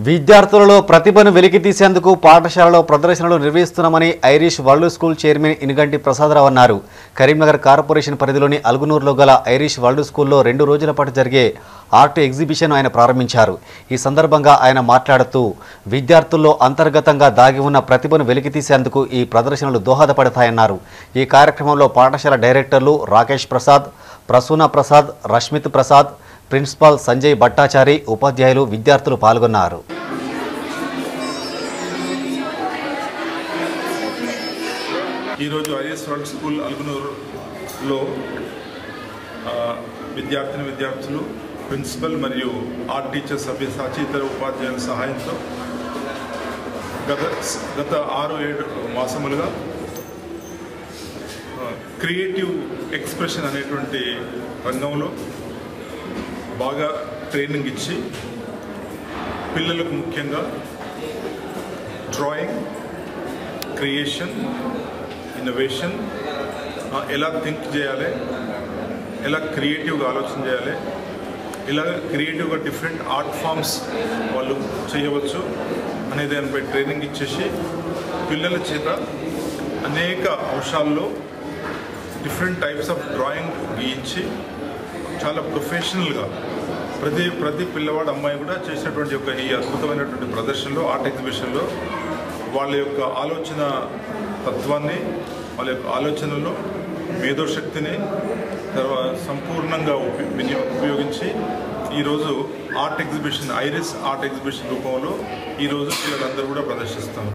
విద్యార్థులలో ప్రతిభను వెలికితీసేందుకు పాఠశాలలో ప్రదర్శనలు నిర్వహిస్తున్నామని Irish world school chairman Inuganti Prasadarao అన్నారు కరీంనగర్ కార్పొరేషన్ పరిధిలోని అల్గునూరులో గల ఐరిష్ వరల్డ్ స్కూల్లో రెండు రోజుల పాటు జరిగే ఆర్ట్ ఎగ్జిబిషన్ ఆయన ప్రారంభించారు ఈ సందర్భంగా ఆయన మాట్లాడుతూ విద్యార్థుల్లో అంతర్గతంగా దాగి ఉన్న ప్రతిభను వెలికితీసేందుకు ఈ ప్రదర్శనలు దోహదపడతాయన్నారు ఈ కార్యక్రమంలో పాఠశాల డైరెక్టర్లు రాకేష్ ప్రసాద్ ప్రసూన ప్రసాద్ రష్మిత్ ప్రసాద్ ప్రిన్సిపాల్ సంజయ్ భట్టాచారి ఉపాధ్యాయులు విద్యార్థులు పాల్గొన్నారు ఈరోజు ఐఎస్ వరల్డ్ స్కూల్ అలుగునూరులో ఆ, విద్యార్థిని విద్యార్థులు ప్రిన్సిపల్ మరియు ఆర్ట్ టీచర్ సభ్య సచేతర ఉపాధ్యాయుల సహాయంతో గత గత ఆరు ఏడు మాసములుగా ఆ, క్రియేటివ్ ఎక్స్ప్రెషన్ అనేటువంటి రంగంలో బాగా ట్రైనింగ్ ఇచ్చి పిల్లలకు ముఖ్యంగా డ్రాయింగ్ క్రియేషన్ ఇన్నోవేషన్ ఆ, ఎలా థింక్ చేయాలి ఎలా క్రియేటివ్గా ఆలోచన చేయాలి ఇలా క్రియేటివ్గా డిఫరెంట్ ఆర్ట్ ఫామ్స్ వాళ్ళు చేయవచ్చు అనే దానిపై ట్రైనింగ్ ఇచ్చేసి పిల్లల చేత అనేక అంశాల్లో డిఫరెంట్ టైప్స్ ఆఫ్ డ్రాయింగ్ గీయించి చాలా ప్రొఫెషనల్గా ప్రతి ప్రతి పిల్లవాడు అమ్మాయి కూడా చేసినటువంటి యొక్క ఈ అద్భుతమైనటువంటి ప్రదర్శనలో ఆర్ట్ ఎగ్జిబిషన్లో వాళ్ళ యొక్క ఆలోచన తత్వాన్ని వాళ్ళ యొక్క ఆలోచనలో మేధోశక్తిని తర్వాత సంపూర్ణంగా ఉపి- వినియో- ఉపయోగించి ఈరోజు art exhibition Iris art exhibition రూపంలో ఈరోజు పిల్లలందరూ కూడా ప్రదర్శిస్తారు